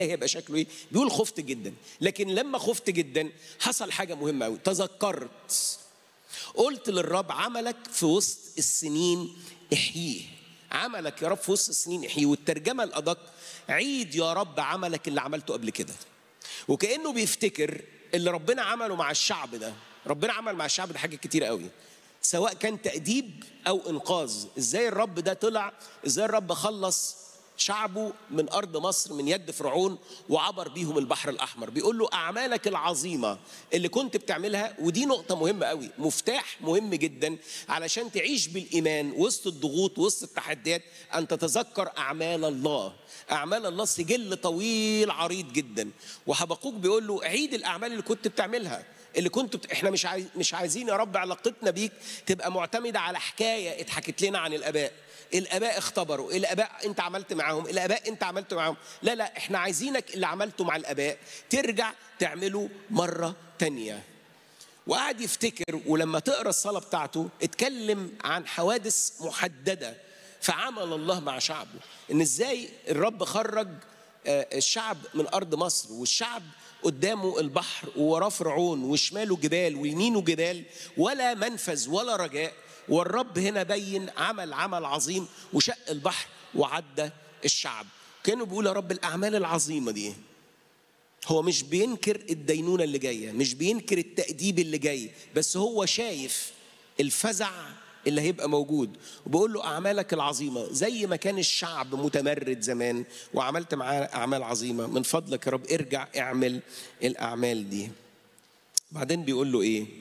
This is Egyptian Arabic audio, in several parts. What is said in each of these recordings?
هيبقى شكله ايه بيقول خفت جدا لكن لما خفت جدا حصل حاجه مهمه قوي تذكرت قلت للرب عملك في وسط السنين احييه عملك يا رب في وسط السنين احييه والترجمه الادق عيد يا رب عملك اللي عملته قبل كده وكانه بيفتكر اللي ربنا عمله مع الشعب ده ربنا عمل مع الشعب ده حاجات كتير قوي سواء كان تأديب أو إنقاذ إزاي الرب ده طلع إزاي الرب خلص شعبه من أرض مصر من يد فرعون وعبر بيهم البحر الأحمر بيقول له أعمالك العظيمة اللي كنت بتعملها ودي نقطة مهمة قوي مفتاح مهم جدا علشان تعيش بالإيمان وسط الضغوط وسط التحديات أن تتذكر أعمال الله أعمال الله سجل طويل عريض جدا وحبقوك بيقول له عيد الأعمال اللي كنت بتعملها اللي كنتوا بت... احنا مش عايز... مش عايزين يا رب علاقتنا بيك تبقى معتمده على حكايه اتحكت لنا عن الاباء الاباء اختبروا الاباء انت عملت معاهم الاباء انت عملت معاهم لا لا احنا عايزينك اللي عملته مع الاباء ترجع تعمله مره تانية وقعد يفتكر ولما تقرا الصلاه بتاعته اتكلم عن حوادث محدده فعمل الله مع شعبه ان ازاي الرب خرج الشعب من ارض مصر والشعب قدامه البحر ووراه فرعون وشماله جبال ويمينه جبال ولا منفذ ولا رجاء والرب هنا بين عمل عمل عظيم وشق البحر وعدى الشعب كانوا بيقول يا رب الاعمال العظيمه دي هو مش بينكر الدينونه اللي جايه مش بينكر التاديب اللي جاي بس هو شايف الفزع اللي هيبقى موجود وبقول له اعمالك العظيمه زي ما كان الشعب متمرد زمان وعملت معاه اعمال عظيمه من فضلك يا رب ارجع اعمل الاعمال دي بعدين بيقول له ايه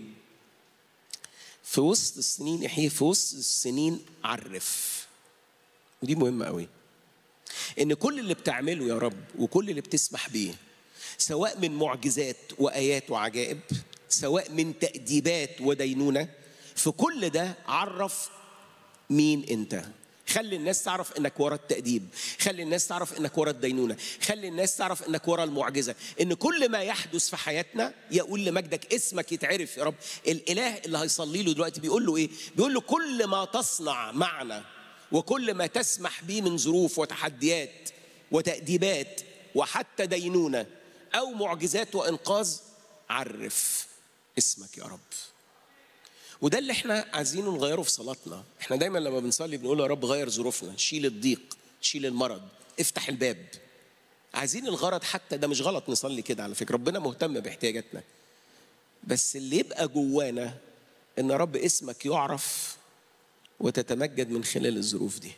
في وسط السنين احيي في وسط السنين عرف ودي مهمه قوي ان كل اللي بتعمله يا رب وكل اللي بتسمح بيه سواء من معجزات وايات وعجائب سواء من تاديبات ودينونه في كل ده عرف مين انت خلي الناس تعرف انك ورا التأديب خلي الناس تعرف انك ورا الدينونة خلي الناس تعرف انك ورا المعجزة ان كل ما يحدث في حياتنا يقول لمجدك اسمك يتعرف يا رب الاله اللي هيصلي له دلوقتي بيقول له ايه بيقول له كل ما تصنع معنا وكل ما تسمح به من ظروف وتحديات وتأديبات وحتى دينونة او معجزات وانقاذ عرف اسمك يا رب وده اللي احنا عايزينه نغيره في صلاتنا احنا دايما لما بنصلي بنقول يا رب غير ظروفنا شيل الضيق شيل المرض افتح الباب عايزين الغرض حتى ده مش غلط نصلي كده على فكره ربنا مهتم باحتياجاتنا بس اللي يبقى جوانا ان رب اسمك يعرف وتتمجد من خلال الظروف دي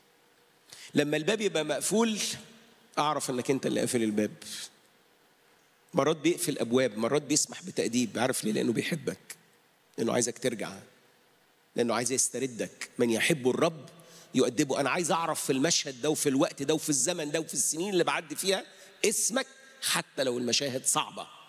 لما الباب يبقى مقفول اعرف انك انت اللي قافل الباب مرات بيقفل ابواب مرات بيسمح بتاديب عارف ليه لانه بيحبك لانه عايزك ترجع لانه عايز يستردك من يحب الرب يؤدبه انا عايز اعرف في المشهد ده وفي الوقت ده وفي الزمن ده وفي السنين اللي بعدي فيها اسمك حتى لو المشاهد صعبه